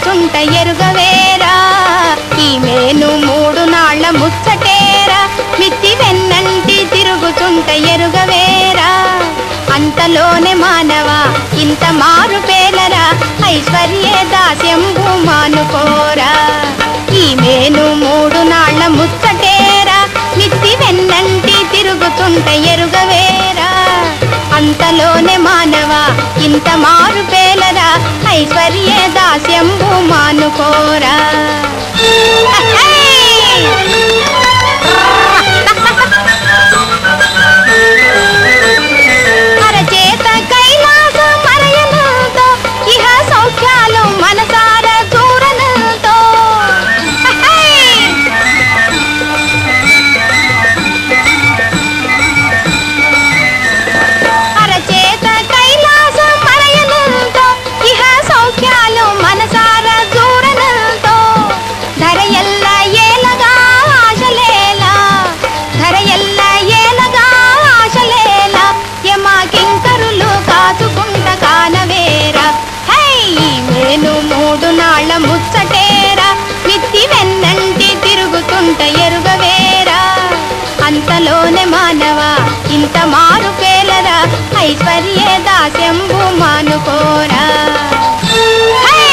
తిరుగుచుంట ఎరుగవేరా ఈ మేను మూడు నాళ్ళ ముచ్చటేరా మిత్తి వెన్నంటి తిరుగుచుంట ఎరుగవేరా అంతలోనే మానవ ఇంత మారు పేలరా ఐశ్వర్యే దాస్యంబు మానుకోరా ఈ మేను మూడు నాళ్ళ ముచ్చటేరా మిత్తి వెన్నంటి తిరుగుతుంట ఎరుగవేరా అంతలోనే మానవ ఇంత మారు పేలరా ఐశ్వర్యే దాస్యంబు మానుకోరా అరచేత కైలాస మరయనుతో ఇహ సౌఖ్యాలు మనసార చూరనుతో అరచేత కైలాస మరయనుతో ఇహ సౌఖ్యాలు మనసార చూరనుతో ధర ఎల్ల ఏలగా ఆశలేలా ధర ఎల్ల ఏలగా ఆశలేలా యమా కింకరులు కాచుకుంట కానవేరా హై మేను మూడు నాళ్ళ ముచ్చటేరా మిత్తి వెన్నంటి తిరుగుతుంట ఎరుగవేరా అంతలోనే మానవ ఇంత మారు పేలరా ఐశ్వర్యే దాస్యంబు మానుకోరా హై!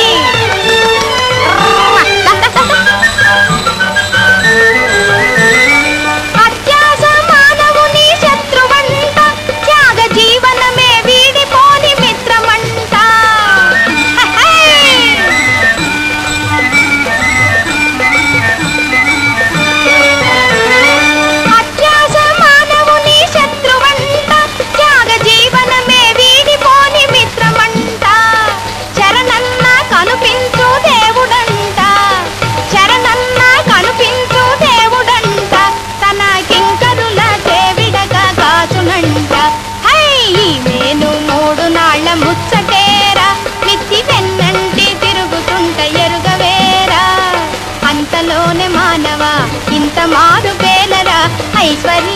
అత్యాస మానవుని శత్రువంట త్యాగ జీవనమే వీడిపోని మిత్రమంట హై! అత్యాస మానవుని శత్రువంట త్యాగ జీవనమే వీడిపోని మిత్రమంట చరణన్న కనుపించు దేవుడంట చరణన్న కనుపించు దేవుడంట తన కింకరుల చేవిడగా కాచునంట హై మేను మూడు నాళ్ళ ముచ్చటేరా మిత్తి వెన్నంటి తిరుగుతుంట ఎరుగవేరా అంతలోనే మానవ ఇంత మారు పేలరా ఐశ్వర్య